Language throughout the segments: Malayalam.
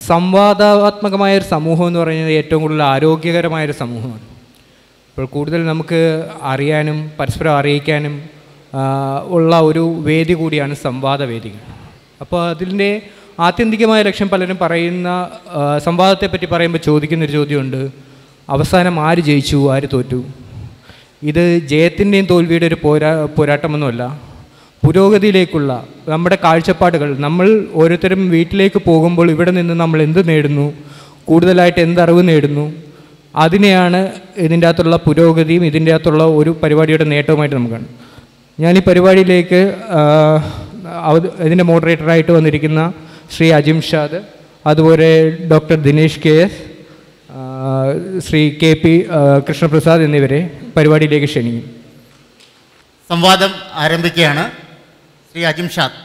സംവാദാത്മകമായ ഒരു സമൂഹം എന്ന് പറയുന്നത് ഏറ്റവും കൂടുതൽ ആരോഗ്യകരമായ ഒരു സമൂഹമാണ് ഇപ്പോൾ കൂടുതൽ നമുക്ക് അറിയാനും പരസ്പരം അറിയിക്കാനും ആ, ഉള്ള ഒരു വേദി കൂടിയാണ് സംവാദ വേദികൾ അപ്പോൾ അതിൻ്റെ ആത്യന്തികമായ ലക്ഷ്യം പലരും പറയുന്ന ആ, സംവാദത്തെപ്പറ്റി പറയുമ്പോൾ ചോദിക്കുന്നൊരു ചോദ്യമുണ്ട് അവസാനം ആര് ജയിച്ചു ആര് തോറ്റു ഇത് ജയത്തിൻ്റെയും തോൽവിയുടെ ഒരു പോരാ പോരാട്ടമൊന്നുമല്ല പുരോഗതിയിലേക്കുള്ള നമ്മുടെ കാഴ്ചപ്പാടുകൾ നമ്മൾ ഓരോരുത്തരും വീട്ടിലേക്ക് പോകുമ്പോൾ ഇവിടെ നിന്ന് നമ്മൾ എന്ത് നേടുന്നു കൂടുതലായിട്ട് എന്ത് അറിവ് നേടുന്നു അതിനെയാണ് ഇതിൻ്റെ അകത്തുള്ള പുരോഗതിയും ഇതിൻ്റെ അകത്തുള്ള ഒരു പരിപാടിയുടെ നേട്ടവുമായിട്ട് നമുക്ക് കാണാം ഞാൻ ഈ പരിപാടിയിലേക്ക് ആ, അവ- ഇതിൻ്റെ മോഡറേറ്ററായിട്ട് വന്നിരിക്കുന്ന ശ്രീ അജിം ഷാദ് അതുപോലെ ഡോക്ടർ ദിനേഷ് കെ എസ് ആ, ശ്രീ കെ പി ആ, കൃഷ്ണപ്രസാദ് എന്നിവരെ പരിപാടിയിലേക്ക് ക്ഷണിക്കും സംവാദം ആരംഭിക്കുകയാണ് ശ്രീ അജിംഷാദ്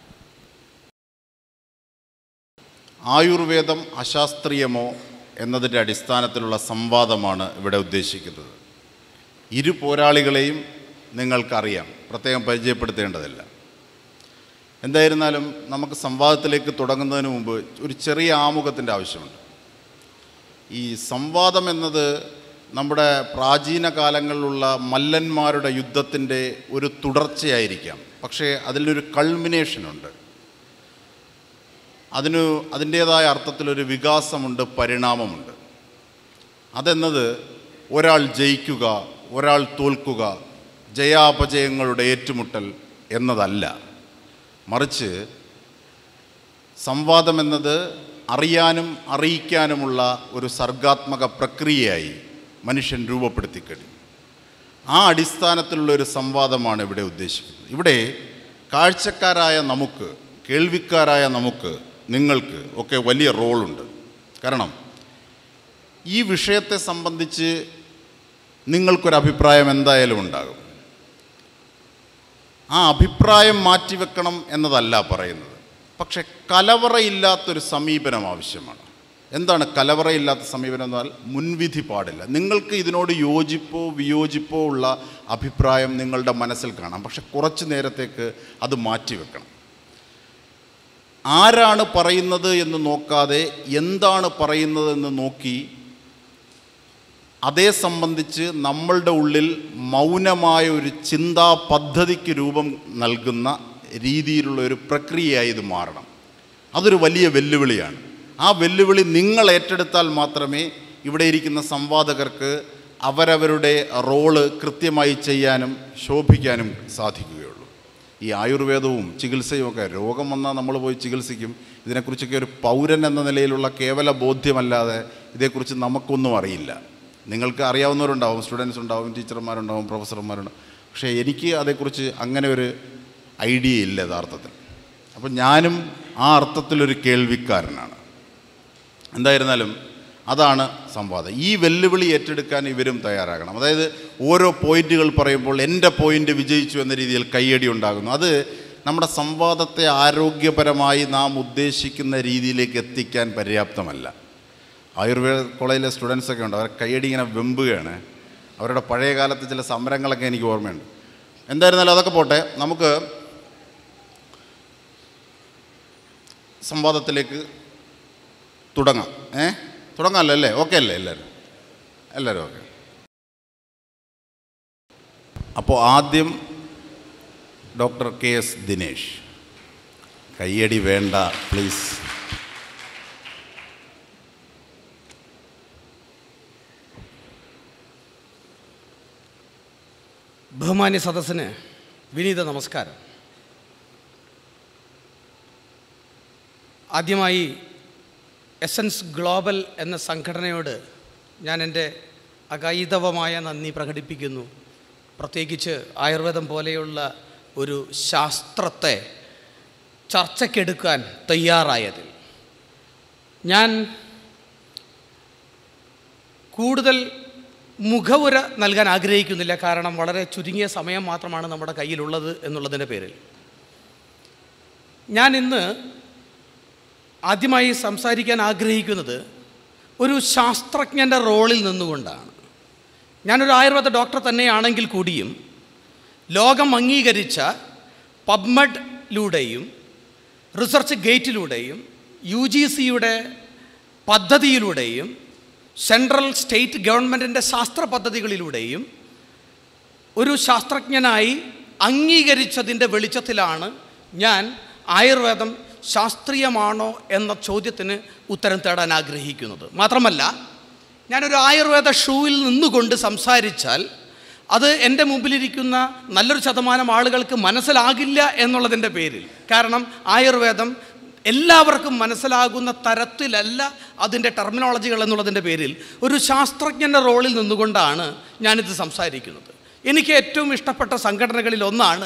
ആയുർവേദം അശാസ്ത്രീയമോ എന്നതിൻ്റെ അടിസ്ഥാനത്തിലുള്ള സംവാദമാണ് ഇവിടെ ഉദ്ദേശിക്കുന്നത് ഇരു പോരാളികളെയും നിങ്ങൾക്കറിയാം പ്രത്യേകം പരിചയപ്പെടുത്തേണ്ടതില്ല എന്തായിരുന്നാലും നമുക്ക് സംവാദത്തിലേക്ക് തുടങ്ങുന്നതിന് മുമ്പ് ഒരു ചെറിയ ആമുഖത്തിൻ്റെ ആവശ്യമുണ്ട് ഈ സംവാദം എന്നത് നമ്മുടെ പ്രാചീന കാലങ്ങളിലുള്ള മല്ലന്മാരുടെ യുദ്ധത്തിൻ്റെ ഒരു തുടർച്ചയായിരിക്കാം പക്ഷേ അതിലൊരു കൾമിനേഷനുണ്ട് അതിന് അതിൻ്റേതായ അർത്ഥത്തിലൊരു വികാസമുണ്ട് പരിണാമമുണ്ട് അതെന്നത് ഒരാൾ ജയിക്കുക ഒരാൾ തോൽക്കുക ജയാപജയങ്ങളുടെ ഏറ്റുമുട്ടൽ എന്നതല്ല മറിച്ച് സംവാദം എന്നത് അറിയാനും അറിയിക്കാനുമുള്ള ഒരു സർഗാത്മക പ്രക്രിയയായി മനുഷ്യൻ രൂപപ്പെടുത്തി കഴിഞ്ഞു ആ അടിസ്ഥാനത്തിലുള്ള ഒരു സംവാദമാണ് ഇവിടെ ഉദ്ദേശിക്കുന്നത് ഇവിടെ കാഴ്ചക്കാരായ നമുക്ക് കേൾവിക്കാരായ നമുക്ക് നിങ്ങൾക്ക് ഒക്കെ വലിയ റോളുണ്ട് കാരണം ഈ വിഷയത്തെ സംബന്ധിച്ച് നിങ്ങൾക്കൊരു അഭിപ്രായം എന്തായാലും ഉണ്ടാകും ആ അഭിപ്രായം മാറ്റിവെക്കണം എന്നതല്ല പറയുന്നത് പക്ഷെ കലവറയില്ലാത്തൊരു സമീപനം ആവശ്യമാണ് എന്താണ് കലവറയില്ലാത്ത സമീപനം എന്നാൽ മുൻവിധി പാടില്ല നിങ്ങൾക്ക് ഇതിനോട് യോജിപ്പോ വിയോജിപ്പോ ഉള്ള അഭിപ്രായം നിങ്ങളുടെ മനസ്സിൽ കാണാം പക്ഷെ കുറച്ച് നേരത്തേക്ക് അത് മാറ്റിവെക്കണം ആരാണ് പറയുന്നത് എന്ന് നോക്കാതെ എന്താണ് പറയുന്നത് എന്ന് നോക്കി അതേ സംബന്ധിച്ച് നമ്മളുടെ ഉള്ളിൽ മൗനമായ ഒരു ചിന്താ പദ്ധതിക്ക് രൂപം നൽകുന്ന രീതിയിലുള്ള ഒരു പ്രക്രിയയായി ഇത് മാറണം അതൊരു വലിയ വെല്ലുവിളിയാണ് ആ വെല്ലുവിളി നിങ്ങൾ ഏറ്റെടുത്താൽ മാത്രമേ ഇവിടെ ഇരിക്കുന്ന സംവാദകർക്ക് അവരവരുടെ റോള് കൃത്യമായി ചെയ്യാനും ശോഭിക്കാനും സാധിക്കുകയുള്ളൂ ഈ ആയുർവേദവും ചികിത്സയും ഒക്കെ രോഗം വന്നാൽ നമ്മൾ പോയി ചികിത്സിക്കും ഇതിനെക്കുറിച്ചൊക്കെ ഒരു പൗരൻ എന്ന നിലയിലുള്ള കേവല ബോധ്യമല്ലാതെ ഇതേക്കുറിച്ച് നമുക്കൊന്നും അറിയില്ല നിങ്ങൾക്ക് അറിയാവുന്നവരുണ്ടാവും സ്റ്റുഡൻസ് ഉണ്ടാവും ടീച്ചർമാരുണ്ടാവും പ്രൊഫസർമാരുണ്ടാവും പക്ഷേ എനിക്ക് അതേക്കുറിച്ച് അങ്ങനെ ഒരു ഐഡിയ ഇല്ല യഥാർത്ഥത്തിൽ അപ്പം ഞാനും ആ അർത്ഥത്തിലൊരു കേൾവിക്കാരനാണ് എന്തായിരുന്നാലും അതാണ് സംവാദം ഈ വെല്ലുവിളി ഏറ്റെടുക്കാൻ ഇവരും തയ്യാറാകണം അതായത് ഓരോ പോയിന്റുകൾ പറയുമ്പോൾ എൻ്റെ പോയിന്റ് വിജയിച്ചു എന്ന രീതിയിൽ കയ്യടി ഉണ്ടാകുന്നു അത് നമ്മുടെ സംവാദത്തെ ആരോഗ്യപരമായി നാം ഉദ്ദേശിക്കുന്ന രീതിയിലേക്ക് എത്തിക്കാൻ പര്യാപ്തമല്ല ആയുർവേദ കോളേജിലെ സ്റ്റുഡൻസ് ഒക്കെ ഉണ്ട് അവർ കയ്യടി ഇങ്ങനെ വെമ്പുകയാണ് അവരുടെ പഴയ കാലത്തെ ചില സമരങ്ങളൊക്കെ എനിക്ക് ഓർമ്മയുണ്ട് എന്തായിരുന്നാലും അതൊക്കെ പോട്ടെ നമുക്ക് സംവാദത്തിലേക്ക് തുടങ്ങാം ഏ തുടങ്ങാമല്ലോ അല്ലേ ഓക്കെ അല്ലേ എല്ലാവരും എല്ലാവരും ഓക്കെ അപ്പോൾ ആദ്യം ഡോക്ടർ കെ എസ് ദിനേഷ് കയ്യടി വേണ്ട പ്ലീസ് ബഹുമാന്യ സദസ്സിന് വിനീത നമസ്കാരം ആദ്യമായി എസൻസ് ഗ്ലോബൽ എന്ന സംഘടനയോട് ഞാൻ എൻ്റെ അകൈതവമായ നന്ദി പ്രകടിപ്പിക്കുന്നു പ്രത്യേകിച്ച് ആയുർവേദം പോലെയുള്ള ഒരു ശാസ്ത്രത്തെ ചർച്ചയ്ക്കെടുക്കാൻ തയ്യാറായതിൽ ഞാൻ കൂടുതൽ മുഖവുര നൽകാൻ ആഗ്രഹിക്കുന്നില്ല കാരണം വളരെ ചുരുങ്ങിയ സമയം മാത്രമാണ് നമ്മുടെ കയ്യിലുള്ളത് എന്നുള്ളതിൻ്റെ പേരിൽ ഞാൻ ഇന്ന് ആദ്യമായി സംസാരിക്കാൻ ആഗ്രഹിക്കുന്നത് ഒരു ശാസ്ത്രജ്ഞൻ്റെ റോളിൽ നിന്നുകൊണ്ടാണ് ഞാനൊരു ആയുർവേദ ഡോക്ടർ തന്നെയാണെങ്കിൽ കൂടിയും ലോകം അംഗീകരിച്ച പബ്മഡിലൂടെയും റിസർച്ച് ഗേറ്റിലൂടെയും യു ജി സിയുടെ പദ്ധതിയിലൂടെയും സെൻട്രൽ സ്റ്റേറ്റ് ഗവൺമെൻറ്റിൻ്റെ ശാസ്ത്ര പദ്ധതികളിലൂടെയും ഒരു ശാസ്ത്രജ്ഞനായി അംഗീകരിച്ചതിൻ്റെ വെളിച്ചത്തിലാണ് ഞാൻ ആയുർവേദം ശാസ്ത്രീയമാണോ എന്ന ചോദ്യത്തിന് ഉത്തരം തേടാൻ ആഗ്രഹിക്കുന്നത് മാത്രമല്ല ഞാനൊരു ആയുർവേദ ഷൂവിൽ നിന്നുകൊണ്ട് സംസാരിച്ചാൽ അത് എൻ്റെ മുമ്പിലിരിക്കുന്ന നല്ലൊരു ശതമാനം ആളുകൾക്ക് മനസ്സിലാകില്ല എന്നുള്ളതിൻ്റെ പേരിൽ കാരണം ആയുർവേദം എല്ലാവർക്കും മനസ്സിലാകുന്ന തരത്തിലല്ല അതിൻ്റെ ടെർമിനോളജികൾ എന്നുള്ളതിൻ്റെ പേരിൽ ഒരു ശാസ്ത്രജ്ഞൻ്റെ റോളിൽ നിന്നുകൊണ്ടാണ് ഞാനിത് സംസാരിക്കുന്നത് എനിക്ക് ഏറ്റവും ഇഷ്ടപ്പെട്ട സംഘടനകളിൽ ഒന്നാണ്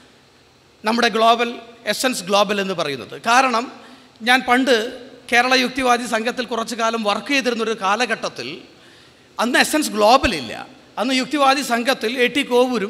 നമ്മുടെ ഗ്ലോബൽ എസൻസ് ഗ്ലോബൽ എന്ന് പറയുന്നത് കാരണം ഞാൻ പണ്ട് കേരള യുക്തിവാദി സംഘത്തിൽ കുറച്ചു കാലം വർക്ക് ചെയ്തിരുന്ന ഒരു കാലഘട്ടത്തിൽ അന്ന് എസൻസ് ഗ്ലോബൽ ഇല്ല അന്ന് യുക്തിവാദി സംഘത്തിൽ എ ടി കോവൂരും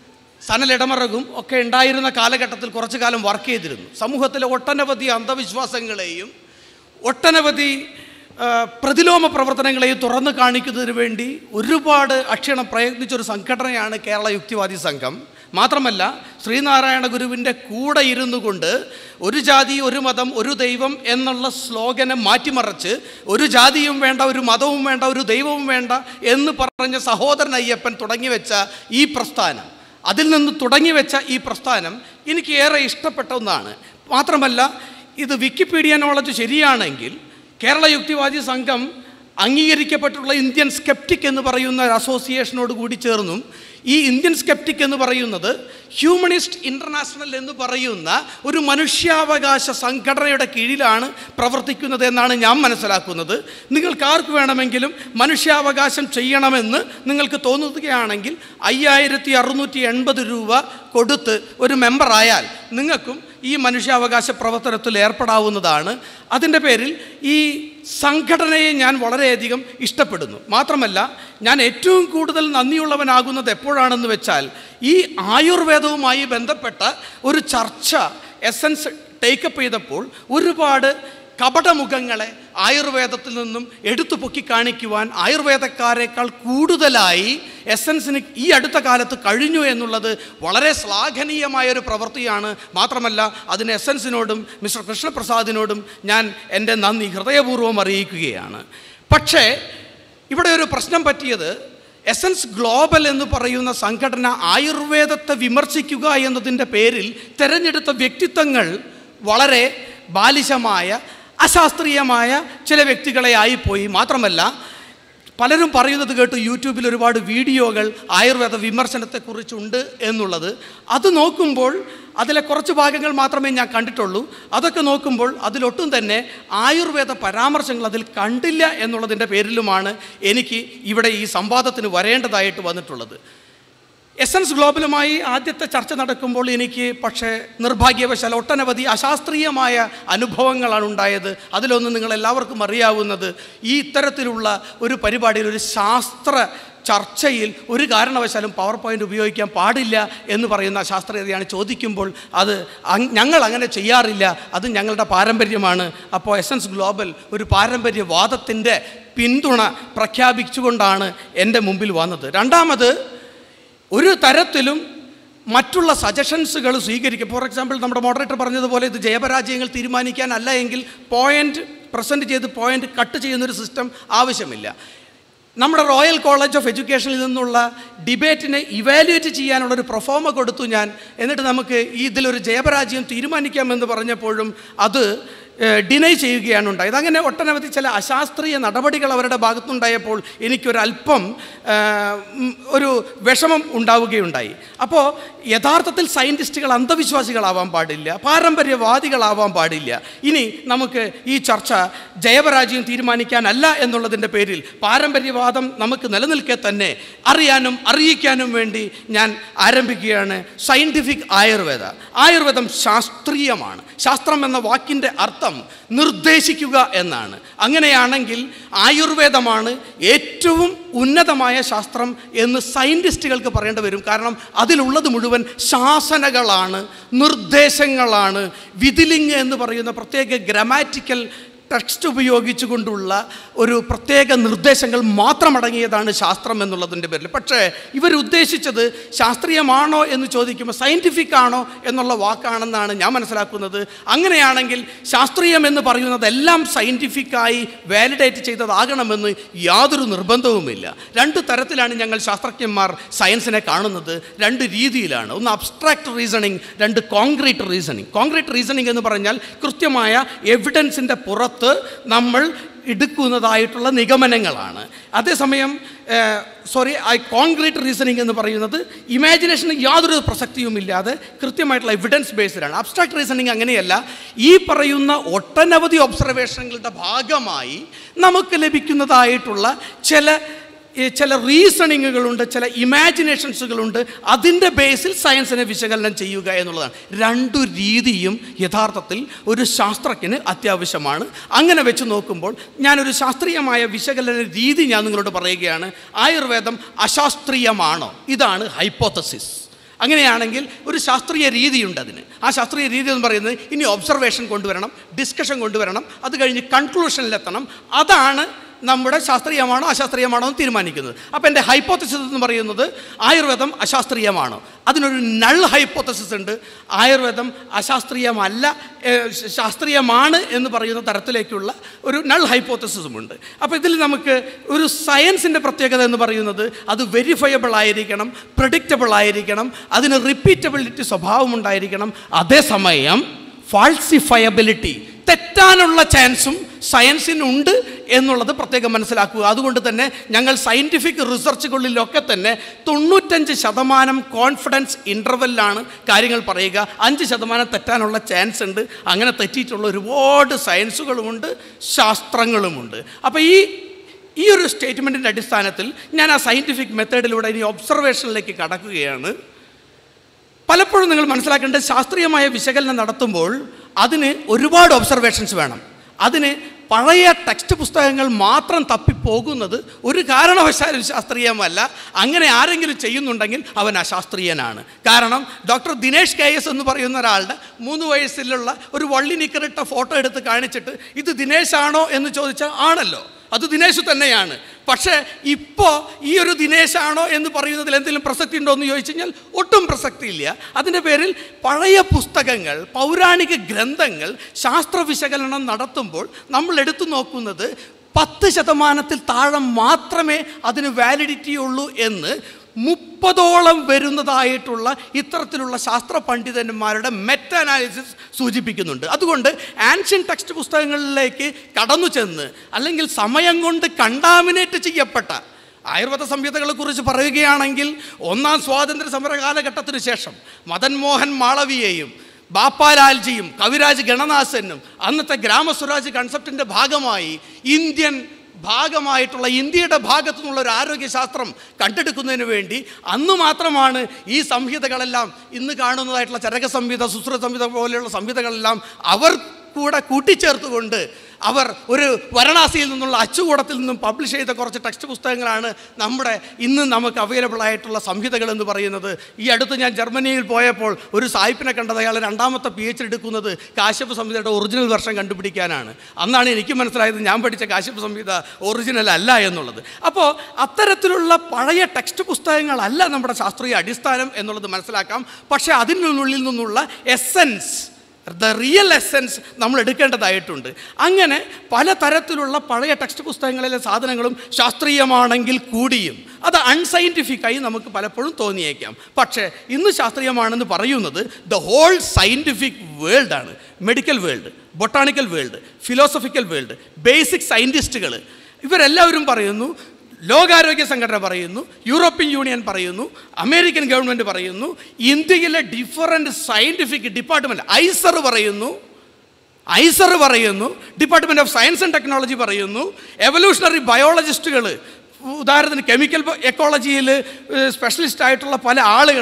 സനൽ ഇടമറകും ഒക്കെ ഉണ്ടായിരുന്ന കാലഘട്ടത്തിൽ കുറച്ചു കാലം വർക്ക് ചെയ്തിരുന്നു സമൂഹത്തിലെ ഒട്ടനവധി അന്ധവിശ്വാസങ്ങളെയും ഒട്ടനവധി ആ, പ്രതിലോമ പ്രവർത്തനങ്ങളെയും തുറന്നു കാണിക്കുന്നതിന് വേണ്ടി ഒരുപാട് അക്ഷണം പ്രയത്നിച്ചൊരു സംഘടനയാണ് കേരള യുക്തിവാദി സംഘം മാത്രമല്ല ശ്രീനാരായണ ഗുരുവിൻ്റെ കൂടെ ഇരുന്നു കൊണ്ട് ഒരു ജാതി ഒരു മതം ഒരു ദൈവം എന്നുള്ള സ്ലോഗനെ മാറ്റിമറിച്ച് ഒരു ജാതിയും വേണ്ട ഒരു മതവും വേണ്ട ഒരു ദൈവവും വേണ്ട എന്ന് പറഞ്ഞ സഹോദരൻ അയ്യപ്പൻ തുടങ്ങി വെച്ച ഈ പ്രസ്ഥാനം അതിൽ നിന്ന് തുടങ്ങി വെച്ച ഈ പ്രസ്ഥാനം എനിക്ക് ഏറെ ഇഷ്ടപ്പെട്ട ഒന്നാണ് മാത്രമല്ല ഇത് വിക്കിപീഡിയ നോളജ് ശരിയാണെങ്കിൽ കേരള യുക്തിവാദി സംഘം അംഗീകരിക്കപ്പെട്ടുള്ള ഇന്ത്യൻ സ്കെപ്റ്റിക് എന്ന് പറയുന്ന ഒരു അസോസിയേഷനോട് കൂടി ചേർന്നും ഈ ഇന്ത്യൻ സ്കെപ്റ്റിക് എന്ന് പറയുന്നത് ഹ്യൂമണിസ്റ്റ് ഇൻ്റർനാഷണൽ എന്ന് പറയുന്ന ഒരു മനുഷ്യാവകാശ സംഘടനയുടെ കീഴിലാണ് പ്രവർത്തിക്കുന്നത് എന്നാണ് ഞാൻ മനസ്സിലാക്കുന്നത് നിങ്ങൾക്ക് ആർക്ക് വേണമെങ്കിലും മനുഷ്യാവകാശം ചെയ്യണമെന്ന് നിങ്ങൾക്ക് തോന്നുകയാണെങ്കിൽ അയ്യായിരത്തി അറുന്നൂറ്റി എൺപത് രൂപ കൊടുത്ത് ഒരു മെമ്പറായാൽ നിങ്ങൾക്കും ഈ മനുഷ്യാവകാശ പ്രവർത്തനത്തിൽ ഏർപ്പെടാവുന്നതാണ് അതിൻ്റെ പേരിൽ ഈ സംഘടനയെ ഞാൻ വളരെയധികം ഇഷ്ടപ്പെടുന്നു മാത്രമല്ല ഞാൻ ഏറ്റവും കൂടുതൽ നന്ദിയുള്ളവനാകുന്നത് എപ്പോഴാണെന്ന് വെച്ചാൽ ഈ ആയുർവേദവുമായി ബന്ധപ്പെട്ട ഒരു ചർച്ച എസൻസ് ടേക്കപ്പ് ചെയ്തപ്പോൾ ഒരുപാട് കപടമുഖങ്ങളെ ആയുർവേദത്തിൽ നിന്നും എടുത്തു പൊക്കി കാണിക്കുവാൻ ആയുർവേദക്കാരേക്കാൾ കൂടുതലായി എസൻസിന് ഈ അടുത്ത കാലത്ത് കഴിഞ്ഞു എന്നുള്ളത് വളരെ ശ്ലാഘനീയമായ ഒരു പ്രവൃത്തിയാണ് മാത്രമല്ല അതിന് എസൻസിനോടും മിസ്റ്റർ കൃഷ്ണപ്രസാദിനോടും ഞാൻ എൻ്റെ നന്ദി ഹൃദയപൂർവ്വം അറിയിക്കുകയാണ് പക്ഷേ ഇവിടെ ഒരു പ്രശ്നം പറ്റിയത് എസൻസ് ഗ്ലോബൽ എന്ന് പറയുന്ന സംഘടന ആയുർവേദത്തെ വിമർശിക്കുക എന്നതിൻ്റെ പേരിൽ തിരഞ്ഞെടുത്ത വ്യക്തിത്വങ്ങൾ വളരെ ബാലിശമായ അശാസ്ത്രീയമായ ചില വ്യക്തികളെ ആയിപ്പോയി മാത്രമല്ല പലരും പറയുന്നത് കേട്ടു യൂട്യൂബിൽ ഒരുപാട് വീഡിയോകൾ ആയുർവേദ വിമർശനത്തെക്കുറിച്ചുണ്ട് എന്നുള്ളത് അത് നോക്കുമ്പോൾ അതിലെ കുറച്ച് ഭാഗങ്ങൾ മാത്രമേ ഞാൻ കണ്ടിട്ടുള്ളൂ അതൊക്കെ നോക്കുമ്പോൾ അതിലൊട്ടും തന്നെ ആയുർവേദ പരാമർശങ്ങൾ അതിൽ കണ്ടില്ല എന്നുള്ളതിൻ്റെ പേരിലുമാണ് എനിക്ക് ഇവിടെ ഈ സംവാദത്തിന് വരേണ്ടതായിട്ട് വന്നിട്ടുള്ളത് എസൻസ് ഗ്ലോബലുമായി ആദ്യത്തെ ചർച്ച നടക്കുമ്പോൾ എനിക്ക് പക്ഷേ നിർഭാഗ്യവശാൽ ഒട്ടനവധി അശാസ്ത്രീയമായ അനുഭവങ്ങളാണ് ഉണ്ടായത് അതിലൊന്ന് നിങ്ങൾ എല്ലാവർക്കും അറിയാവുന്നത് ഈ ഇത്തരത്തിലുള്ള ഒരു പരിപാടിയിൽ ഒരു ശാസ്ത്ര ചർച്ചയിൽ ഒരു കാരണവശാലും പവർ പോയിൻ്റ് ഉപയോഗിക്കാൻ പാടില്ല എന്ന് പറയുന്ന ശാസ്ത്രീയതയാണ് ചോദിക്കുമ്പോൾ അത് അങ് ഞങ്ങൾ അങ്ങനെ ചെയ്യാറില്ല അത് ഞങ്ങളുടെ പാരമ്പര്യമാണ് അപ്പോൾ എസൻസ് ഗ്ലോബൽ ഒരു പാരമ്പര്യവാദത്തിൻ്റെ പിന്തുണ പ്രഖ്യാപിച്ചുകൊണ്ടാണ് എൻ്റെ മുമ്പിൽ വന്നത് രണ്ടാമത് ഒരു തരത്തിലും മറ്റുള്ള സജഷൻസുകൾ സ്വീകരിക്കും ഫോർ എക്സാമ്പിൾ നമ്മുടെ മോഡറേറ്റർ പറഞ്ഞതുപോലെ ഇത് ജയപരാജയങ്ങൾ തീരുമാനിക്കാനല്ല എങ്കിൽ പോയിന്റ് പ്രസൻറ്റ് ചെയ്ത് പോയിന്റ് കട്ട് ചെയ്യുന്നൊരു സിസ്റ്റം ആവശ്യമില്ല നമ്മുടെ റോയൽ കോളേജ് ഓഫ് എഡ്യൂക്കേഷനിൽ നിന്നുള്ള ഡിബേറ്റിനെ ഇവാലുവേറ്റ് ചെയ്യാനുള്ള ഒരു പ്രൊഫോമ കൊടുത്തു ഞാൻ എന്നിട്ട് നമുക്ക് ഈ ഇതിലൊരു ജയപരാജയം തീരുമാനിക്കാമെന്ന് പറഞ്ഞപ്പോഴും അത് ഡിനൈ ചെയ്യുകയാണ് ഉണ്ടായത് അങ്ങനെ ഒട്ടനവധി ചില അശാസ്ത്രീയ നടപടികൾ അവരുടെ ഭാഗത്തുണ്ടായപ്പോൾ എനിക്കൊരല്പം ആ, ഉം, ഒരു വിഷമം ഉണ്ടാവുകയുണ്ടായി അപ്പോൾ യഥാർത്ഥത്തിൽ സയൻറ്റിസ്റ്റുകൾ അന്ധവിശ്വാസികളാവാൻ പാടില്ല പാരമ്പര്യവാദികളാവാൻ പാടില്ല ഇനി നമുക്ക് ഈ ചർച്ച ജയപരാജയം തീരുമാനിക്കാനല്ല എന്നുള്ളതിൻ്റെ പേരിൽ പാരമ്പര്യവാദം നമുക്ക് നിലനിൽക്കെ തന്നെ അറിയാനും അറിയിക്കാനും വേണ്ടി ഞാൻ ആരംഭിക്കുകയാണ് സയൻറ്റിഫിക് ആയുർവേദ ആയുർവേദം ശാസ്ത്രീയമാണ് ശാസ്ത്രം എന്ന വാക്കിൻ്റെ അർത്ഥം നിർദ്ദേശിക്കുക എന്നാണ് അങ്ങനെയാണെങ്കിൽ ആയുർവേദമാണ് ഏറ്റവും ഉന്നതമായ ശാസ്ത്രം എന്ന് സയൻറ്റിസ്റ്റുകൾക്ക് പറയേണ്ടി വരും കാരണം അതിലുള്ളത് മുഴുവൻ ശാസനകളാണ് നിർദ്ദേശങ്ങളാണ് വിധിലിംഗ് എന്ന് പറയുന്ന പ്രത്യേക ഗ്രാമാറ്റിക്കൽ ടെക്സ്റ്റ് ഉപയോഗിച്ചുകൊണ്ടുള്ള ഒരു പ്രത്യേക നിർദ്ദേശങ്ങൾ മാത്രമടങ്ങിയതാണ് ശാസ്ത്രം എന്നുള്ളതിൻ്റെ പേരിൽ പക്ഷേ ഇവരുദ്ദേശിച്ചത് ശാസ്ത്രീയമാണോ എന്ന് ചോദിക്കുമ്പോൾ സയൻറ്റിഫിക് ആണോ എന്നുള്ള വാക്കാണെന്നാണ് ഞാൻ മനസ്സിലാക്കുന്നത് അങ്ങനെയാണെങ്കിൽ ശാസ്ത്രീയം എന്ന് പറയുന്നത് എല്ലാം സയൻറ്റിഫിക്കായി വാലിഡേറ്റ് ചെയ്തതാകണമെന്ന് യാതൊരു നിർബന്ധവുമില്ല രണ്ട് തരത്തിലാണ് ഞങ്ങൾ ശാസ്ത്രജ്ഞന്മാർ സയൻസിനെ കാണുന്നത് രണ്ട് രീതിയിലാണ് ഒന്ന് അബ്സ്ട്രാക്ട് റീസണിങ് രണ്ട് കോൺക്രീറ്റ് റീസണിങ് കോൺക്രീറ്റ് റീസണിങ് എന്ന് പറഞ്ഞാൽ കൃത്യമായ എവിഡൻസിൻ്റെ പുറത്ത് നമ്മൾ എടുക്കുന്നതായിട്ടുള്ള നിഗമനങ്ങളാണ് അതേസമയം സോറി ഐ കോൺക്രീറ്റ് റീസണിങ് എന്ന് പറയുന്നത് ഇമാജിനേഷന് യാതൊരു പ്രസക്തിയുമില്ലാതെ കൃത്യമായിട്ടുള്ള എവിഡൻസ് ബേസ്ഡാണ് അബ്സ്ട്രാക്ട് റീസണിങ് അങ്ങനെയല്ല ഈ പറയുന്ന ഒട്ടനവധി ഒബ്സർവേഷനുകളുടെ ഭാഗമായി നമുക്ക് ലഭിക്കുന്നതായിട്ടുള്ള ചില ഈ ചില റീസണിങ്ങുകളുണ്ട് ചില ഇമാജിനേഷൻസുകളുണ്ട് അതിൻ്റെ ബേസിൽ സയൻസിനെ വിശകലനം ചെയ്യുക എന്നുള്ളതാണ് രണ്ടു രീതിയും യഥാർത്ഥത്തിൽ ഒരു ശാസ്ത്രജ്ഞന് അത്യാവശ്യമാണ് അങ്ങനെ വെച്ച് നോക്കുമ്പോൾ ഞാനൊരു ശാസ്ത്രീയമായ വിശകലന രീതി ഞാൻ നിങ്ങളോട് പറയുകയാണ് ആയുർവേദം അശാസ്ത്രീയമാണോ ഇതാണ് ഹൈപ്പോത്തസിസ് അങ്ങനെയാണെങ്കിൽ ഒരു ശാസ്ത്രീയ രീതിയുണ്ട് അതിന് ആ ശാസ്ത്രീയ രീതി എന്ന് പറയുന്നത് ഇനി ഒബ്സർവേഷൻ കൊണ്ടുവരണം ഡിസ്കഷൻ കൊണ്ടുവരണം അത് കഴിഞ്ഞ് കൺക്ലൂഷനിലെത്തണം അതാണ് നമ്മുടെ ശാസ്ത്രീയമാണോ അശാസ്ത്രീയമാണോ എന്ന് തീരുമാനിക്കുന്നത് അപ്പോൾ എൻ്റെ ഹൈപ്പോത്തസിസ് എന്ന് പറയുന്നത് ആയുർവേദം അശാസ്ത്രീയമാണോ അതിനൊരു നൾ ഹൈപ്പോത്തസിസ് ഉണ്ട് ആയുർവേദം അശാസ്ത്രീയമല്ല ഏഹ്, ശാസ്ത്രീയമാണ് എന്ന് പറയുന്ന തരത്തിലേക്കുള്ള ഒരു നൾ ഹൈപ്പോത്തസിസും ഉണ്ട് അപ്പോൾ ഇതിൽ നമുക്ക് ഒരു സയൻസിൻ്റെ പ്രത്യേകത എന്ന് പറയുന്നത് അത് വെരിഫയബിൾ ആയിരിക്കണം പ്രഡിക്റ്റബിൾ ആയിരിക്കണം അതിന് റിപ്പീറ്റബിലിറ്റി സ്വഭാവം ഉണ്ടായിരിക്കണം അതേസമയം ഫാൾസിഫയബിലിറ്റി തെറ്റാനുള്ള ചാൻസും സയൻസിനുണ്ട് എന്നുള്ളത് പ്രത്യേകം മനസ്സിലാക്കുക അതുകൊണ്ട് തന്നെ ഞങ്ങൾ സയൻറ്റിഫിക് റിസർച്ചുകളിലൊക്കെ തന്നെ തൊണ്ണൂറ്റഞ്ച് ശതമാനം കോൺഫിഡൻസ് ഇൻ്റർവെല്ലാണ് കാര്യങ്ങൾ പറയുക അഞ്ച് ശതമാനം തെറ്റാനുള്ള ചാൻസ് ഉണ്ട് അങ്ങനെ തെറ്റിയിട്ടുള്ള ഒരുപാട് സയൻസുകളുമുണ്ട് ശാസ്ത്രങ്ങളുമുണ്ട് അപ്പോൾ ഈ ഈ ഒരു സ്റ്റേറ്റ്മെൻറ്റിൻ്റെ അടിസ്ഥാനത്തിൽ ഞാൻ ആ സയൻറ്റിഫിക് മെത്തേഡിലൂടെ ഇനി ഒബ്സർവേഷനിലേക്ക് കടക്കുകയാണ് പലപ്പോഴും നിങ്ങൾ മനസ്സിലാക്കേണ്ടത് ശാസ്ത്രീയമായ വിശകലനം നടത്തുമ്പോൾ അതിന് ഒരുപാട് ഒബ്സർവേഷൻസ് വേണം അതിന് പഴയ ടെക്സ്റ്റ് പുസ്തകങ്ങൾ മാത്രം തപ്പിപ്പോകുന്നത് ഒരു കാരണവശാലും ശാസ്ത്രീയമല്ല അങ്ങനെ ആരെങ്കിലും ചെയ്യുന്നുണ്ടെങ്കിൽ അവൻ അശാസ്ത്രീയനാണ് കാരണം ഡോക്ടർ ദിനേഷ് കെ എസ് എന്ന് പറയുന്ന ഒരാളുടെ മൂന്ന് വയസ്സിലുള്ള ഒരു വള്ളി നിക്കറിട്ട ഫോട്ടോ എടുത്ത് കാണിച്ചിട്ട് ഇത് ദിനേശാണോ എന്ന് ചോദിച്ചാൽ ആണല്ലോ അത് ദിനേശ് തന്നെയാണ് പക്ഷേ ഇപ്പോൾ ഈ ഒരു ദിനേശാണോ എന്ന് പറയുന്നതിൽ എന്തെങ്കിലും പ്രസക്തി ഉണ്ടോ എന്ന് ചോദിച്ചു കഴിഞ്ഞാൽ ഒട്ടും പ്രസക്തിയില്ല അതിൻ്റെ പേരിൽ പഴയ പുസ്തകങ്ങൾ പൗരാണിക ഗ്രന്ഥങ്ങൾ ശാസ്ത്ര വിശകലനം നടത്തുമ്പോൾ നമ്മൾ എടുത്തു നോക്കുന്നത് പത്ത് ശതമാനത്തിൽ താഴെ മാത്രമേ അതിന് വാലിഡിറ്റി ഉള്ളൂ എന്ന് മുപ്പതോളം വരുന്നതായിട്ടുള്ള ഇത്തരത്തിലുള്ള ശാസ്ത്ര പണ്ഡിതന്മാരുടെ മെറ്റ അനാലിസിസ് സൂചിപ്പിക്കുന്നുണ്ട് അതുകൊണ്ട് ആൻഷ്യൻ ടെക്സ്റ്റ് പുസ്തകങ്ങളിലേക്ക് കടന്നു ചെന്ന് അല്ലെങ്കിൽ സമയം കൊണ്ട് കണ്ടാമിനേറ്റ് ചെയ്യപ്പെട്ട ആയുർവേദ സംഹിതകളെ കുറിച്ച് പറയുകയാണെങ്കിൽ ഒന്നാം സ്വാതന്ത്ര്യ സമര കാലഘട്ടത്തിന് ശേഷം മദൻ മോഹൻ മാളവിയെയും ബാപ്പാലാൽജിയും കവിരാജ് ഗണനാഥനും അന്നത്തെ ഗ്രാമസ്വരാജ് കൺസെപ്റ്റിൻ്റെ ഭാഗമായി ഇന്ത്യൻ ഭാഗമായിട്ടുള്ള ഇന്ത്യയുടെ ഭാഗത്തു നിന്നുള്ള ഒരു ആരോഗ്യശാസ്ത്രം കണ്ടെടുക്കുന്നതിന് വേണ്ടി അന്ന് മാത്രമാണ് ഈ സംഹിതകളെല്ലാം ഇന്ന് കാണുന്നതായിട്ടുള്ള ചരക സംഹിത സുശ്ര സംഹിത പോലെയുള്ള സംഹിതകളെല്ലാം അവർ കൂടെ കൂട്ടിച്ചേർത്തുകൊണ്ട് അവർ ഒരു വരണാസിയിൽ നിന്നുള്ള അച്ചുകൂടത്തിൽ നിന്നും പബ്ലിഷ് ചെയ്ത കുറച്ച് ടെക്സ്റ്റ് പുസ്തകങ്ങളാണ് നമ്മുടെ ഇന്ന് നമുക്ക് അവൈലബിൾ ആയിട്ടുള്ള സംഹിതകൾ എന്ന് പറയുന്നത് ഈ അടുത്ത് ഞാൻ ജർമ്മനിയിൽ പോയപ്പോൾ ഒരു സായിപ്പിനെ കണ്ടത് അയാൾ രണ്ടാമത്തെ പി എച്ച് എടുക്കുന്നത് കാശ്യപ സംഹിതയുടെ ഒറിജിനൽ വർഷം കണ്ടുപിടിക്കാനാണ് അന്നാണ് എനിക്ക് മനസ്സിലായത് ഞാൻ പഠിച്ച കാശ്യപ സംഹിത ഒറിജിനൽ അല്ല എന്നുള്ളത് അപ്പോൾ അത്തരത്തിലുള്ള പഴയ ടെക്സ്റ്റ് പുസ്തകങ്ങളല്ല നമ്മുടെ ശാസ്ത്രീയ അടിസ്ഥാനം എന്നുള്ളത് മനസ്സിലാക്കാം പക്ഷേ അതിനുള്ളിൽ നിന്നുള്ള എസെൻസ് ദ റിയൽ എസെൻസ് നമ്മൾ എടുക്കേണ്ടതായിട്ടുണ്ട് അങ്ങനെ പലതരത്തിലുള്ള പഴയ ടെക്സ്റ്റ് പുസ്തകങ്ങളിലെ സാധനങ്ങളും ശാസ്ത്രീയമാണെങ്കിൽ കൂടിയും അത് അൺസയൻറ്റിഫിക്കായി നമുക്ക് പലപ്പോഴും തോന്നിയേക്കാം പക്ഷേ ഇന്ന് ശാസ്ത്രീയമാണെന്ന് പറയുന്നത് ദ ഹോൾ സയൻറ്റിഫിക് വേൾഡാണ് medical world botanical world philosophical world basic സയൻറ്റിസ്റ്റുകൾ ഇവരെല്ലാവരും പറയുന്നു ലോകാരോഗ്യ സംഘടന പറയുന്നു യൂറോപ്യൻ യൂണിയൻ പറയുന്നു അമേരിക്കൻ ഗവൺമെൻറ് പറയുന്നു ഇന്ത്യയിലെ ഡിഫറൻറ്റ് സയൻറ്റിഫിക് ഡിപ്പാർട്ട്മെൻറ്റ് ഐസർ പറയുന്നു ഐസർ പറയുന്നു department of science and technology പറയുന്നു എവല്യൂഷണറി ബയോളജിസ്റ്റുകൾ ഉദാഹരണത്തിന് കെമിക്കൽ എക്കോളജിയിൽ സ്പെഷ്യലിസ്റ്റ് ആയിട്ടുള്ള പല ആളുകൾ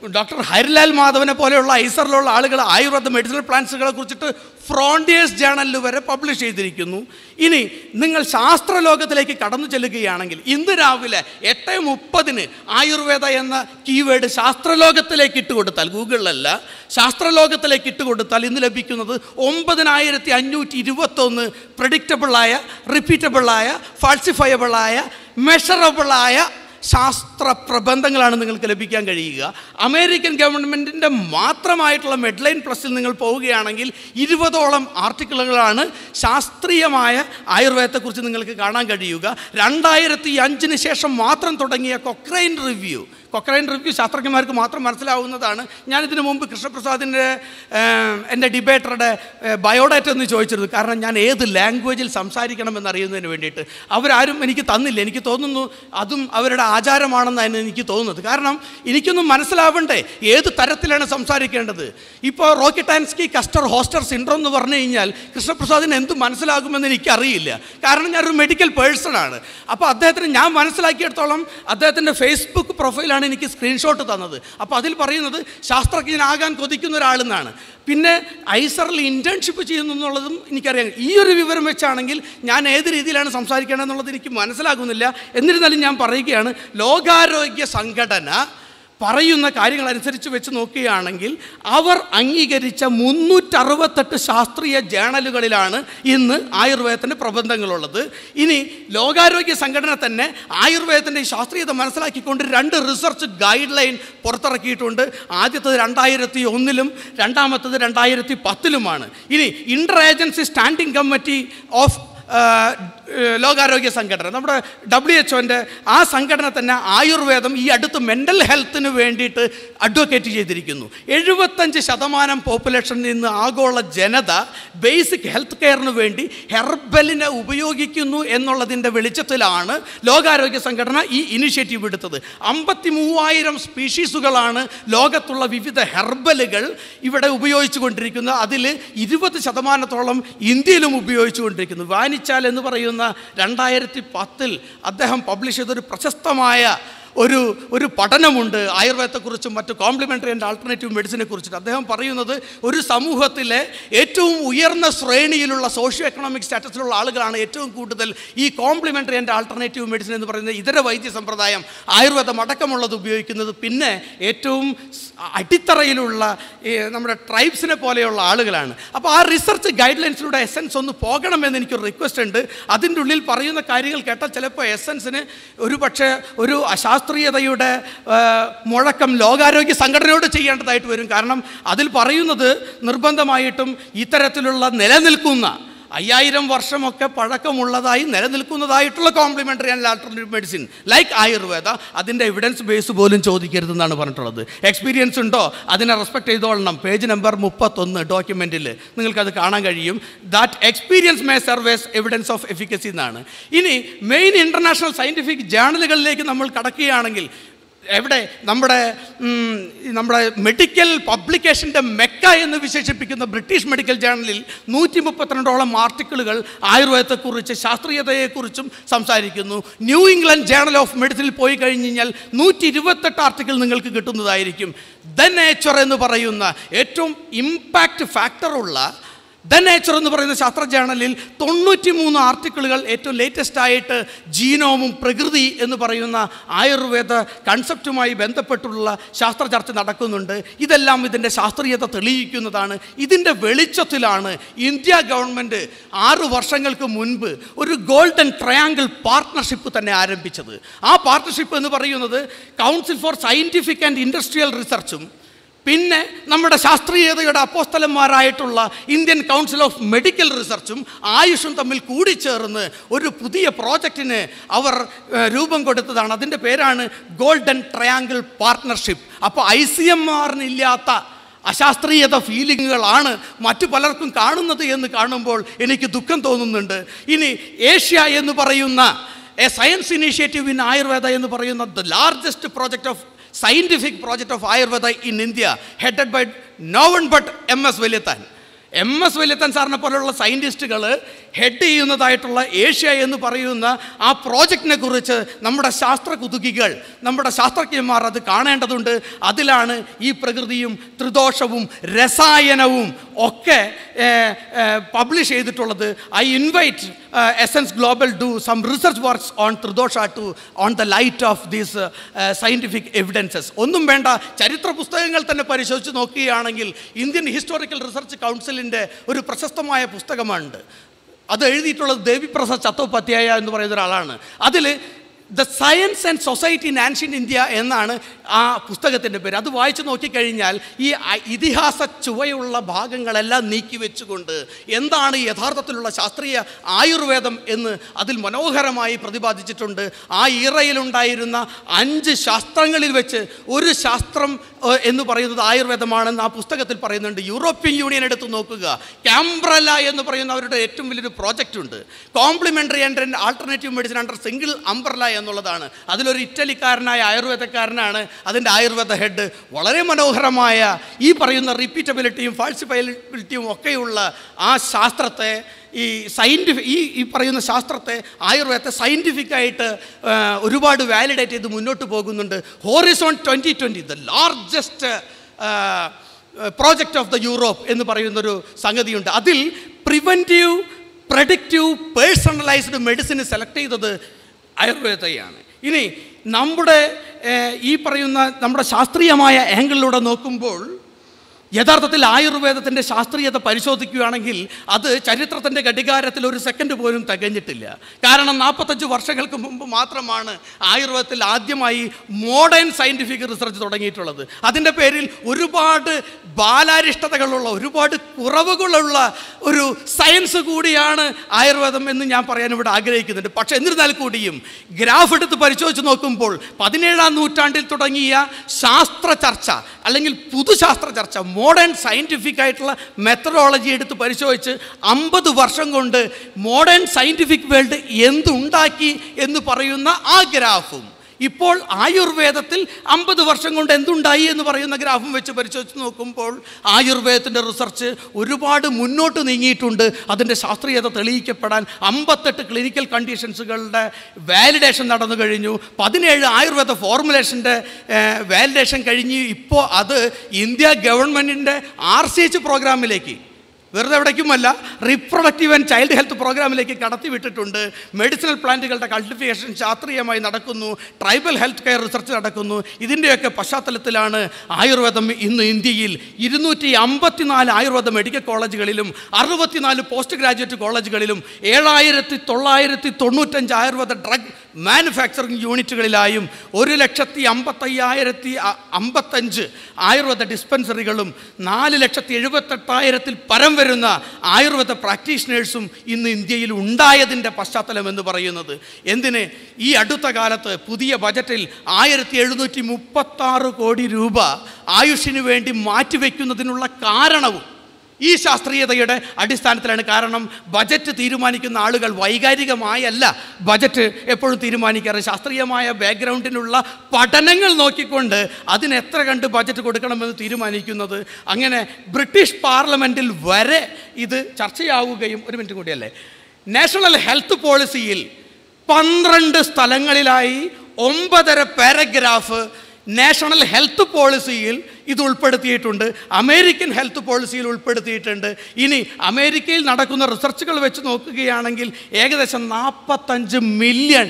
ഡോക്ടർ ഹരിലാൽ മാധവനെ പോലെയുള്ള ഐസറിലുള്ള ആളുകൾ ആയുർവേദ മെഡിസിനൽ പ്ലാന്റ്സുകളെ കുറിച്ചിട്ട് ഫ്രോണ്ടിയേഴ്സ് ജേണലിൽ വരെ പബ്ലിഷ് ചെയ്തിരിക്കുന്നു ഇനി നിങ്ങൾ ശാസ്ത്രലോകത്തിലേക്ക് കടന്നു ചെല്ലുകയാണെങ്കിൽ ഇന്ന് രാവിലെ എട്ട് മുപ്പതിന് ആയുർവേദ എന്ന കീവേഡ് ശാസ്ത്രലോകത്തിലേക്ക് ഇട്ട് കൊടുത്താൽ ഗൂഗിളിലല്ല ശാസ്ത്രലോകത്തിലേക്ക് ഇട്ട് കൊടുത്താൽ ഇന്ന് ലഭിക്കുന്നത് ഒമ്പതിനായിരത്തി അഞ്ഞൂറ്റി ഇരുപത്തൊന്ന് പ്രഡിക്റ്റബിളായ റിപ്പീറ്റബിളായ ഫാൾസിഫയബിളായ മെഷറബിളായ ശാസ്ത്ര പ്രബന്ധങ്ങളാണ് നിങ്ങൾക്ക് ലഭിക്കാൻ കഴിയുക അമേരിക്കൻ ഗവൺമെൻറ്റിൻ്റെ മാത്രമായിട്ടുള്ള മെഡ്ലൈൻ പ്ലസിൽ നിങ്ങൾ പോവുകയാണെങ്കിൽ ഇരുപതോളം ആർട്ടിക്കിളുകളാണ് ശാസ്ത്രീയമായ ആയുർവേദത്തെക്കുറിച്ച് നിങ്ങൾക്ക് കാണാൻ കഴിയുക രണ്ടായിരത്തി അഞ്ചിന് ശേഷം മാത്രം തുടങ്ങിയ കൊക്രൈൻ റിവ്യൂ കൊക്രൈൻ റിവ്യൂ ശാസ്ത്രജ്ഞന്മാർക്ക് മാത്രം മനസ്സിലാവുന്നതാണ് ഞാനിതിനു മുമ്പ് കൃഷ്ണപ്രസാദിൻ്റെ എൻ്റെ ഡിബേറ്ററുടെ ബയോഡാറ്റ ഒന്ന് ചോദിച്ചിരുന്നു കാരണം ഞാൻ ഏത് ലാംഗ്വേജിൽ സംസാരിക്കണമെന്ന് അറിയുന്നതിന് വേണ്ടിയിട്ട് അവരാരും എനിക്ക് തന്നില്ല എനിക്ക് തോന്നുന്നു അതും അവരുടെ ആചാരമാണെന്നാണ് എനിക്ക് തോന്നുന്നത് കാരണം എനിക്കൊന്നും മനസ്സിലാവണ്ടേ ഏത് തരത്തിലാണ് സംസാരിക്കേണ്ടത് ഇപ്പോൾ റോക്കിറ്റാൻസ്കി കസ്റ്റർ ഹോസ്റ്റർ സിൻഡ്രോം എന്ന് പറഞ്ഞു കഴിഞ്ഞാൽ കൃഷ്ണപ്രസാദിന് എന്ത് മനസ്സിലാകുമെന്ന് എനിക്കറിയില്ല കാരണം ഞാനൊരു മെഡിക്കൽ പേഴ്സൺ ആണ് അപ്പോൾ അദ്ദേഹത്തിന് ഞാൻ മനസ്സിലാക്കിയിടത്തോളം അദ്ദേഹത്തിൻ്റെ ഫേസ്ബുക്ക് പ്രൊഫൈലാണ് എനിക്ക് സ്ക്രീൻഷോട്ട് തന്നത് അപ്പോൾ അതിൽ പറയുന്നത് ശാസ്ത്രജ്ഞനാകാൻ കൊതിക്കുന്ന ഒരാളെന്നാണ് പിന്നെ ഐസറിൽ ഇൻറ്റേൺഷിപ്പ് ചെയ്യുന്നു എന്നുള്ളതും എനിക്കറിയാം ഈ ഒരു വിവരം വെച്ചാണെങ്കിൽ ഞാൻ ഏത് രീതിയിലാണ് സംസാരിക്കേണ്ടതെന്നുള്ളത് എനിക്ക് മനസ്സിലാകുന്നില്ല എന്നിരുന്നാലും ഞാൻ പറയുകയാണ് ലോകാരോഗ്യ സംഘടന പറയുന്ന കാര്യങ്ങൾ അനുസരിച്ച് വെച്ച് നോക്കുകയാണെങ്കിൽ അവർ അംഗീകരിച്ച മുന്നൂറ്ററുപത്തെട്ട് ശാസ്ത്രീയ ജേണലുകളിലാണ് ഇന്ന് ആയുർവേദത്തിൻ്റെ പ്രബന്ധങ്ങളുള്ളത് ഇനി ലോകാരോഗ്യ സംഘടന തന്നെ ആയുർവേദത്തിൻ്റെ ഈ ശാസ്ത്രീയത മനസ്സിലാക്കിക്കൊണ്ട് രണ്ട് റിസർച്ച് ഗൈഡ് ലൈൻ പുറത്തിറക്കിയിട്ടുണ്ട് ആദ്യത്തത് രണ്ടായിരത്തി ഒന്നിലും രണ്ടാമത്തത് രണ്ടായിരത്തി പത്തിലുമാണ് ഇനി inter agency standing committee of ലോകാരോഗ്യ സംഘടന നമ്മുടെ ഡബ്ല്യു എച്ച് ഒൻ്റെ ആ സംഘടന തന്നെ ആയുർവേദം ഈ അടുത്ത് മെൻ്റൽ ഹെൽത്തിന് വേണ്ടിയിട്ട് അഡ്വക്കേറ്റ് ചെയ്തിരിക്കുന്നു എഴുപത്തഞ്ച് ശതമാനം പോപ്പുലേഷനിൽ നിന്ന് ആഗോള ജനത ബേസിക് ഹെൽത്ത് കെയറിന് വേണ്ടി ഹെർബലിനെ ഉപയോഗിക്കുന്നു എന്നുള്ളതിൻ്റെ വെളിച്ചത്തിലാണ് ലോകാരോഗ്യ സംഘടന ഈ ഇനിഷ്യേറ്റീവ് എടുത്തത് അമ്പത്തി മൂവായിരം സ്പീഷീസുകളാണ് ലോകത്തുള്ള വിവിധ ഹെർബലുകൾ ഇവിടെ ഉപയോഗിച്ചു കൊണ്ടിരിക്കുന്നത് അതിൽ ഇരുപത് ശതമാനത്തോളം ഇന്ത്യയിലും ഉപയോഗിച്ചു കൊണ്ടിരിക്കുന്നു വാനിച്ചാൽ എന്ന് പറയുന്ന രണ്ടായിരത്തി പത്തിൽ അദ്ദേഹം പബ്ലിഷ് ചെയ്തൊരു പ്രശസ്തമായ ഒരു ഒരു പഠനമുണ്ട് ആയുർവേദത്തെക്കുറിച്ചും മറ്റ് കോംപ്ലിമെൻ്ററി ആൻഡ് ആൾട്ടർനേറ്റീവ് മെഡിസിനെ കുറിച്ചിട്ട് അദ്ദേഹം പറയുന്നത് ഒരു സമൂഹത്തിലെ ഏറ്റവും ഉയർന്ന ശ്രേണിയിലുള്ള സോഷ്യോ എക്കണോമിക് സ്റ്റാറ്റസിലുള്ള ആളുകളാണ് ഏറ്റവും കൂടുതൽ ഈ കോംപ്ലിമെൻ്ററി ആൻഡ് ആൾട്ടർനേറ്റീവ് മെഡിസിൻ എന്ന് പറയുന്ന ഇതര വൈദ്യ സമ്പ്രദായം ആയുർവേദം അടക്കമുള്ളത് ഉപയോഗിക്കുന്നത് പിന്നെ ഏറ്റവും സ് അടിത്തറയിലുള്ള ഈ നമ്മുടെ ട്രൈബ്സിനെ പോലെയുള്ള ആളുകളാണ് അപ്പോൾ ആ റിസർച്ച് ഗൈഡ് ലൈൻസിലൂടെ എസൻസ് ഒന്ന് പോകണമെന്ന് എനിക്കൊരു റിക്വസ്റ്റ് ഉണ്ട് അതിൻ്റെ ഉള്ളിൽ പറയുന്ന കാര്യങ്ങൾ കേട്ടാൽ ചിലപ്പോൾ എസൻസിന് ഒരു പക്ഷേ ഒരു അശാസ്ത്രീയതയുടെ ആ, മുഴക്കം ലോകാരോഗ്യ സംഘടനയോട് ചെയ്യേണ്ടതായിട്ട് വരും കാരണം അതിൽ പറയുന്നത് നിർബന്ധമായിട്ടും ഇത്തരത്തിലുള്ള നിലനിൽക്കുന്ന അയ്യായിരം വർഷമൊക്കെ പഴക്കമുള്ളതായി നിലനിൽക്കുന്നതായിട്ടുള്ള complementary and alternative medicine like Ayurveda അതിൻ്റെ എവിഡൻസ് ബേസ് പോലും ചോദിക്കരുതെന്നാണ് പറഞ്ഞിട്ടുള്ളത് എക്സ്പീരിയൻസ് ഉണ്ടോ അതിനെ റെസ്പെക്ട് ചെയ്തോളണം പേജ് നമ്പർ മുപ്പത്തൊന്ന് ഡോക്യുമെൻറ്റിൽ നിങ്ങൾക്കത് കാണാൻ കഴിയും that experience may serves evidence of efficacy എന്നാണ് ഇനി മെയിൻ ഇൻ്റർനാഷണൽ സയൻറ്റിഫിക് ജേണലുകളിലേക്ക് നമ്മൾ കടക്കുകയാണെങ്കിൽ എവിടെ നമ്മുടെ ഉം, ഈ നമ്മുടെ മെഡിക്കൽ പബ്ലിക്കേഷൻ്റെ മെക്ക എന്ന് വിശേഷിപ്പിക്കുന്ന ബ്രിട്ടീഷ് മെഡിക്കൽ ജേണലിൽ നൂറ്റി മുപ്പത്തിരണ്ടോളം ആർട്ടിക്കിളുകൾ ആയുർവേദത്തെക്കുറിച്ച് ശാസ്ത്രീയതയെക്കുറിച്ചും സംസാരിക്കുന്നു ന്യൂ ഇംഗ്ലണ്ട് ജേണൽ ഓഫ് മെഡിസിനിൽ പോയി കഴിഞ്ഞ് കഴിഞ്ഞാൽ നൂറ്റി ഇരുപത്തെട്ട് ആർട്ടിക്കിൾ നിങ്ങൾക്ക് കിട്ടുന്നതായിരിക്കും ദ നേച്ചർ എന്ന് പറയുന്ന ഏറ്റവും ഇമ്പാക്റ്റ് ഫാക്ടറുള്ള ദ നേച്ചർ എന്ന് പറയുന്ന ശാസ്ത്ര ജേണലിൽ തൊണ്ണൂറ്റി മൂന്ന് ആർട്ടിക്കിളുകൾ ഏറ്റവും ലേറ്റസ്റ്റ് ആയിട്ട് ജീനോമും പ്രകൃതി എന്ന് പറയുന്ന ആയുർവേദ കൺസെപ്റ്റുമായി ബന്ധപ്പെട്ടുള്ള ശാസ്ത്ര ചർച്ച നടക്കുന്നുണ്ട് ഇതെല്ലാം ഇതിൻ്റെ ശാസ്ത്രീയത തെളിയിക്കുന്നതാണ് ഇതിൻ്റെ വെളിച്ചത്തിലാണ് ഇന്ത്യ ഗവൺമെൻറ് ആറ് വർഷങ്ങൾക്ക് മുൻപ് ഒരു ഗോൾഡൻ ട്രയാങ്കിൾ പാർട്ട്ണർഷിപ്പ് തന്നെ ആരംഭിച്ചത് ആ പാർട്ട്ണർഷിപ്പ് എന്ന് പറയുന്നത് council for scientific and industrial റിസർച്ചും പിന്നെ നമ്മുടെ ശാസ്ത്രീയതയുടെ അപ്പോസ്തലന്മാരായിട്ടുള്ള ഇന്ത്യൻ കൗൺസിൽ ഓഫ് മെഡിക്കൽ റിസർച്ചും ആയുഷും തമ്മിൽ കൂടിച്ചേർന്ന് ഒരു പുതിയ പ്രോജക്റ്റിന് അവർ ഏഹ്, രൂപം കൊടുത്തതാണ് അതിൻ്റെ പേരാണ് ഗോൾഡൻ ട്രയാങ്കിൾ പാർട്ട്ണർഷിപ്പ് അപ്പോൾ ഐ സി എം ആറിനില്ലാത്ത അശാസ്ത്രീയത ഫീലിങ്ങുകളാണ് മറ്റു പലർക്കും കാണുന്നത് എന്ന് കാണുമ്പോൾ എനിക്ക് ദുഃഖം തോന്നുന്നുണ്ട് ഇനി ഏഷ്യ എന്ന് പറയുന്ന a science initiative in Ayurveda എന്ന് പറയുന്ന the largest project of scientific project of Ayurveda in India headed by no one but M S Valiathan M S Valiathan സാറിനെ പോലുള്ള സയൻറ്റിസ്റ്റുകൾ ഹെഡ് ചെയ്യുന്നതായിട്ടുള്ള ഏഷ്യ എന്ന് പറയുന്ന ആ പ്രോജക്റ്റിനെ കുറിച്ച് നമ്മുടെ ശാസ്ത്ര കുതുകികൾ നമ്മുടെ ശാസ്ത്രജ്ഞന്മാർ അത് കാണേണ്ടതുണ്ട് അതിലാണ് ഈ പ്രകൃതിയും ത്രിദോഷവും രസായനവും ഒക്കെ പബ്ലിഷ് ചെയ്തിട്ടുള്ളത് I invite essence global do some research works on tridosha to on the light of these scientific evidences ഒന്നും വേണ്ട ചരിത്ര പുസ്തകങ്ങൾ തന്നെ പരിശോധിച്ച് നോക്കുകയാണെങ്കിൽ ഇന്ത്യൻ ഹിസ്റ്റോറിക്കൽ റിസർച്ച് കൗൺസിലിൻ്റെ ഒരു പ്രശസ്തമായ പുസ്തകമുണ്ട് അത് എഴുതിയിട്ടുള്ളത് ദേവിപ്രസാദ് ചത്തോപാധ്യായ എന്ന് പറയുന്ന ഒരാളാണ് അതിൽ the science and society in ancient India എന്നാണ് ആ പുസ്തകത്തിൻ്റെ പേര് അത് വായിച്ചു നോക്കിക്കഴിഞ്ഞാൽ ഈ അ- ഇതിഹാസ ചുവയുള്ള ഭാഗങ്ങളെല്ലാം നീക്കി വെച്ചുകൊണ്ട് എന്താണ് യഥാർത്ഥത്തിലുള്ള ശാസ്ത്രീയ ആയുർവേദം എന്ന് അതിൽ മനോഹരമായി പ്രതിപാദിച്ചിട്ടുണ്ട് ആ ഇറയിലുണ്ടായിരുന്ന അഞ്ച് ശാസ്ത്രങ്ങളിൽ വെച്ച് ഒരു ശാസ്ത്രം ഏഹ്, എന്ന് പറയുന്നത് ആയുർവേദമാണെന്ന് ആ പുസ്തകത്തിൽ പറയുന്നുണ്ട് യൂറോപ്യൻ യൂണിയൻ എടുത്ത് നോക്കുക ക്യാംബ്രല എന്ന് പറയുന്ന അവരുടെ ഏറ്റവും വലിയൊരു പ്രോജക്റ്റ് ഉണ്ട് complementary and alternative medicine under single umbrella എന്നുള്ളതാണ് അതിലൊരു ഇറ്റലിക്കാരനായ ആയുർവേദക്കാരനാണ് അതിൻ്റെ ആയുർവേദ ഹെഡ് വളരെ മനോഹരമായ ഈ പറയുന്ന റിപ്പീറ്റബിലിറ്റിയും ഫാൾസിഫയബിലിറ്റിയും ഒക്കെയുള്ള ആ ശാസ്ത്രത്തെ ഈ സയൻറ്റിഫിക് ഈ ഈ പറയുന്ന ശാസ്ത്രത്തെ ആയുർവേദത്തെ സയൻറ്റിഫിക്കായിട്ട് ഒരുപാട് വാലിഡേറ്റ് ചെയ്ത് മുന്നോട്ട് പോകുന്നുണ്ട് horizon twenty twenty the largest project of the Europe എന്ന് പറയുന്നൊരു സംഗതിയുണ്ട് അതിൽ preventive predictive personalised medicine select ചെയ്തത് ആയുർവേദയാണ് ഇനി നമ്മുടെ ഏഹ്, ഈ പറയുന്ന നമ്മുടെ ശാസ്ത്രീയമായ ആംഗിളിലൂടെ നോക്കുമ്പോൾ യഥാർത്ഥത്തിൽ ആയുർവേദത്തിൻ്റെ ശാസ്ത്രീയത പരിശോധിക്കുകയാണെങ്കിൽ അത് ചരിത്രത്തിൻ്റെ ഘടികാരത്തിൽ ഒരു സെക്കൻഡ് പോലും തികഞ്ഞിട്ടില്ല കാരണം നാൽപ്പത്തഞ്ച് വർഷങ്ങൾക്ക് മുമ്പ് മാത്രമാണ് ആയുർവേദത്തിൽ ആദ്യമായി മോഡേൺ സയൻറ്റിഫിക് റിസർച്ച് തുടങ്ങിയിട്ടുള്ളത് അതിൻ്റെ പേരിൽ ഒരുപാട് ബാലാരിഷ്ടതകളുള്ള ഒരുപാട് കുറവുകളുള്ള ഒരു സയൻസ് കൂടിയാണ് ആയുർവേദം എന്ന് ഞാൻ പറയാൻ ഇവിടെ ആഗ്രഹിക്കുന്നുണ്ട് പക്ഷേ എന്നിരുന്നാൽ കൂടിയും ഗ്രാഫ് എടുത്ത് പരിശോധിച്ച് നോക്കുമ്പോൾ പതിനേഴാം നൂറ്റാണ്ടിൽ തുടങ്ങിയ ശാസ്ത്ര ചർച്ച അല്ലെങ്കിൽ പുതുശാസ്ത്ര ചർച്ച മോഡേൺ സയൻറ്റിഫിക് ആയിട്ടുള്ള മെത്തഡോളജി എടുത്ത് പരിശോധിച്ച് അമ്പത് വർഷം കൊണ്ട് മോഡേൺ സയൻറ്റിഫിക് വേൾഡ് എന്തുണ്ടാക്കി എന്ന് പറയുന്ന ആ ഗ്രാഫും ഇപ്പോൾ ആയുർവേദത്തിൽ അമ്പത് വർഷം കൊണ്ട് എന്തുണ്ടായി എന്ന് പറയുന്ന ഗ്രാഫും വെച്ച് പരിശോധിച്ച് നോക്കുമ്പോൾ ആയുർവേദത്തിൻ്റെ റിസർച്ച് ഒരുപാട് മുന്നോട്ട് നീങ്ങിയിട്ടുണ്ട് അതിൻ്റെ ശാസ്ത്രീയത തെളിയിക്കപ്പെടാൻ അമ്പത്തെട്ട് ക്ലിനിക്കൽ കണ്ടീഷൻസുകളുടെ വാലിഡേഷൻ നടന്നു കഴിഞ്ഞു പതിനേഴ് ആയുർവേദ ഫോർമുലേഷൻ്റെ വാലിഡേഷൻ കഴിഞ്ഞ് ഇപ്പോൾ അത് ഇന്ത്യ ഗവൺമെൻറ്റിൻ്റെ ആർ സി എച്ച് പ്രോഗ്രാമിലേക്ക് വെറുതെ എവിടേക്കുമല്ല റീപ്രൊഡക്റ്റീവ് ആൻഡ് ചൈൽഡ് ഹെൽത്ത് പ്രോഗ്രാമിലേക്ക് കടത്തി വിട്ടിട്ടുണ്ട് മെഡിസിനൽ പ്ലാന്റുകളുടെ കൾട്ടിഫിക്കേഷൻ ശാസ്ത്രീയമായി നടക്കുന്നു ട്രൈബൽ ഹെൽത്ത് കെയർ റിസർച്ച് നടക്കുന്നു ഇതിൻ്റെയൊക്കെ പശ്ചാത്തലത്തിലാണ് ആയുർവേദം ഇന്ന് ഇന്ത്യയിൽ ഇരുന്നൂറ്റി അമ്പത്തിനാല് ആയുർവേദ മെഡിക്കൽ കോളേജുകളിലും അറുപത്തിനാല് പോസ്റ്റ് ഗ്രാജുവേറ്റ് കോളേജുകളിലും ഏഴായിരത്തി തൊള്ളായിരത്തി തൊണ്ണൂറ്റഞ്ച് ആയുർവേദ ഡ്രഗ് മാനുഫാക്ചറിംഗ് യൂണിറ്റുകളിലായും ഒരു ലക്ഷത്തി അമ്പത്തയ്യായിരത്തി അ- അമ്പത്തഞ്ച് ആയുർവേദ ഡിസ്പെൻസറികളും നാല് ലക്ഷത്തി എഴുപത്തെട്ടായിരത്തിൽ പരം വരുന്ന ആയുർവേദ പ്രാക്ടീഷണേഴ്സും ഇന്ന് ഇന്ത്യയിൽ ഉണ്ടായതിൻ്റെ പശ്ചാത്തലം എന്ന് പറയുന്നത് എന്തിന് ഈ അടുത്ത കാലത്ത് പുതിയ ബജറ്റിൽ ആയിരത്തി എഴുന്നൂറ്റി മുപ്പത്താറ് കോടി രൂപ ആയുഷിന് വേണ്ടി മാറ്റിവെക്കുന്നതിനുള്ള കാരണവും ഈ ശാസ്ത്രീയതയുടെ അടിസ്ഥാനത്തിലാണ് കാരണം ബജറ്റ് തീരുമാനിക്കുന്ന ആളുകൾ വൈകാരികമായല്ല ബജറ്റ് എപ്പോഴും തീരുമാനിക്കാറ് ശാസ്ത്രീയമായ ബാക്ക്ഗ്രൗണ്ടിനുള്ള പഠനങ്ങൾ നോക്കിക്കൊണ്ട് അതിന് എത്ര കണ്ട് ബജറ്റ് കൊടുക്കണമെന്ന് തീരുമാനിക്കുന്നത് അങ്ങനെ ബ്രിട്ടീഷ് പാർലമെൻറ്റിൽ വരെ ഇത് ചർച്ചയാവുകയും ഒരു മിനിറ്റ് കൂടിയല്ലേ നാഷണൽ ഹെൽത്ത് പോളിസിയിൽ പന്ത്രണ്ട് സ്ഥലങ്ങളിലായി ഒമ്പതര പാരഗ്രാഫ് നാഷണൽ ഹെൽത്ത് പോളിസിയിൽ ഇത് ഉൾപ്പെടുത്തിയിട്ടുണ്ട് അമേരിക്കൻ ഹെൽത്ത് പോളിസിയിൽ ഉൾപ്പെടുത്തിയിട്ടുണ്ട് ഇനി അമേരിക്കയിൽ നടക്കുന്ന റിസർച്ചുകൾ വെച്ച് നോക്കുകയാണെങ്കിൽ ഏകദേശം നാൽപ്പത്തഞ്ച് മില്യൺ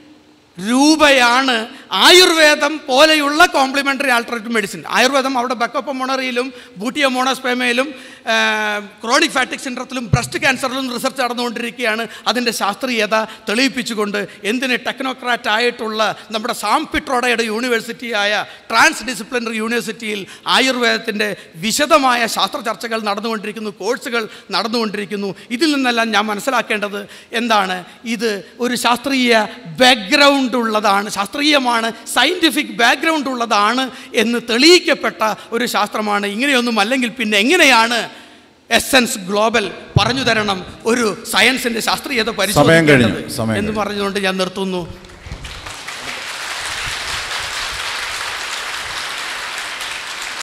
രൂപയാണ് ആയുർവേദം പോലെയുള്ള കോംപ്ലിമെൻ്ററി ആൾട്ടർനേറ്റീവ് മെഡിസിൻ ആയുർവേദം അവിടെ ബക്കപ്പ് മൊണറിയിലും ബൂട്ടിയ മോണോസ്പേമയിലും ക്രോണിക് ഫാറ്റിക് സിൻഡ്രത്തിലും ബ്രസ്റ്റ് ക്യാൻസറിലും റിസർച്ച് നടന്നുകൊണ്ടിരിക്കുകയാണ് അതിൻ്റെ ശാസ്ത്രീയത തെളിയിപ്പിച്ചുകൊണ്ട് എന്തിന് ടെക്നോക്രാറ്റ് ആയിട്ടുള്ള നമ്മുടെ സാം പിട്രോഡയുടെ യൂണിവേഴ്സിറ്റിയായ ട്രാൻസ് ഡിസിപ്ലിനറി യൂണിവേഴ്സിറ്റിയിൽ ആയുർവേദത്തിൻ്റെ വിശദമായ ശാസ്ത്ര ചർച്ചകൾ നടന്നുകൊണ്ടിരിക്കുന്നു കോഴ്സുകൾ നടന്നുകൊണ്ടിരിക്കുന്നു ഇതിൽ നിന്നെല്ലാം ഞാൻ മനസ്സിലാക്കേണ്ടത് എന്താണ് ഇത് ഒരു ശാസ്ത്രീയ ബാക്ക്ഗ്രൗണ്ട് ഉള്ളതാണ് ശാസ്ത്രീയമാണ് സയൻറ്റിഫിക് ബാക്ക്ഗ്രൗണ്ട് ഉള്ളതാണ് എന്ന് തെളിയിക്കപ്പെട്ട ഒരു ശാസ്ത്രമാണ് ഇങ്ങനെയൊന്നും അല്ലെങ്കിൽ പിന്നെ എങ്ങനെയാണ് എസൻസ് ഗ്ലോബൽ പറഞ്ഞു തരണം ഒരു സയൻസിന്റെ ശാസ്ത്രീയത സമയം കഴിഞ്ഞു. പരിശോധിക്കേണ്ടത് സമയം എന്ന് കഴിഞ്ഞു. പറഞ്ഞുകൊണ്ട് ഞാൻ നിർത്തുന്നു